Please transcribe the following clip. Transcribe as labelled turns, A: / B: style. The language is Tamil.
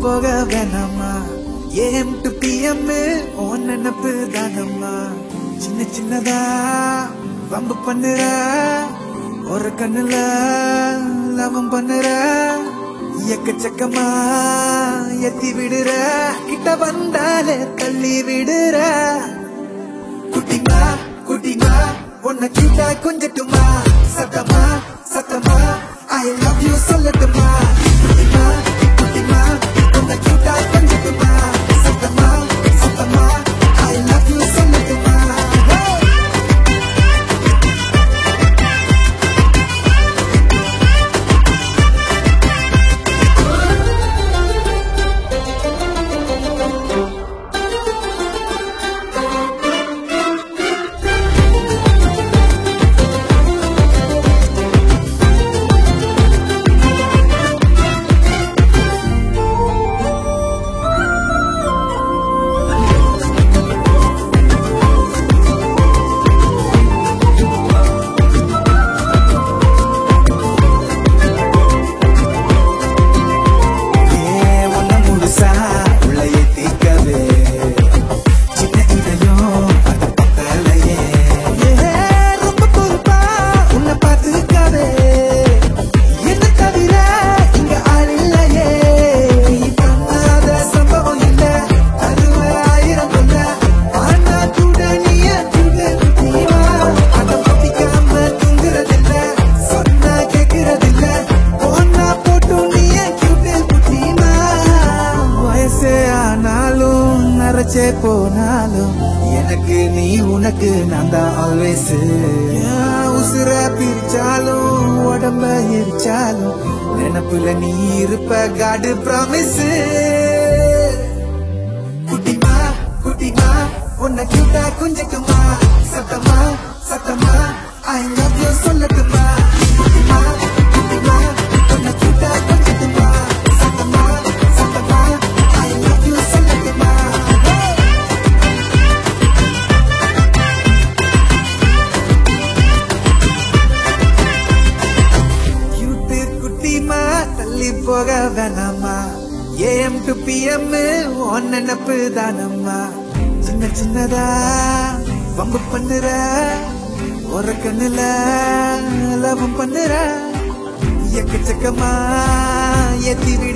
A: போக வேணாமா ஏஎம் டு பிஎம் ஓ நினப்பு தானம்மா சின்ன சின்னதா வம்பு பண்ணுற ஒரு கண்ணுல லவம் பண்ணுற எக்கச்சக்கமா எத்தி விடுற கிட்ட வந்தாலே தள்ளி விடுற குட்டிமா குட்டிமா உன்னை கிட்ட கொஞ்சட்டுமா சத்தமா சத்தமா ஐ லவ் யூ சொல்லட்டுமா குட்டிமா குட்டிமா உன்னை கிட்ட கொஞ்சட்டுமா சத்தமா சத்தமா ஐ லவ் யூ சொல்லட்டுமா Hey! ஏ உன்னை முழுசா உள்ள ஏத்திக்கவே சின்ன இதயம் அது பத்தலையே ஏ ரொம்ப பொறுப்பா உன்னை பார்த்துக்கவே என்ன தவிர இங்க ஆள் இல்லையே நீ பண்ணாத சம்பவம் இல்ல அறுபது ஆயிரம் கொண்ட ஆனா கூட நீ கூட நீவா அதை பத்திக்காம தூங்குறதில்ல சொன்னா கேட்கறதில்ல ஒன்னா போட்டு நீ கியூட்டு குட்டிமா வயசே ஆனாலும் நரைச்சே போனாலும் எனக்கு நீ உனக்கு நான் தான் ஆல்வேஸ் உசுர பிரிச்சாலும் உடம்ப எரிச்சாலும் நினப்புல நீ இருப்ப காடு ப்ராமிஸ் குட்டிமா குட்டிமா உன்னை கியூட்டா குஞ்சட்டுமா சத்தமா சத்தமா ஐ லவ் யூ சொல்லட்டுமா குட்டிமா குட்டிமா உன்னை கியூட்டா குஞ்சட்டுமா சத்தமா சத்தமா ஐ லவ் யூ சொல்லட்டுமா Hey! கியூட்டு குட்டிமா தள்ளி போக வேணாமா ஏஎம் டு பிஎம் ஒன் நினப்பு தானம்மா சின்ன சின்னதா வம்பு பண்ணுற ஒரு கண்ணுல லவம் பண்ணுற எக்கச்சக்கமா ஏத்தி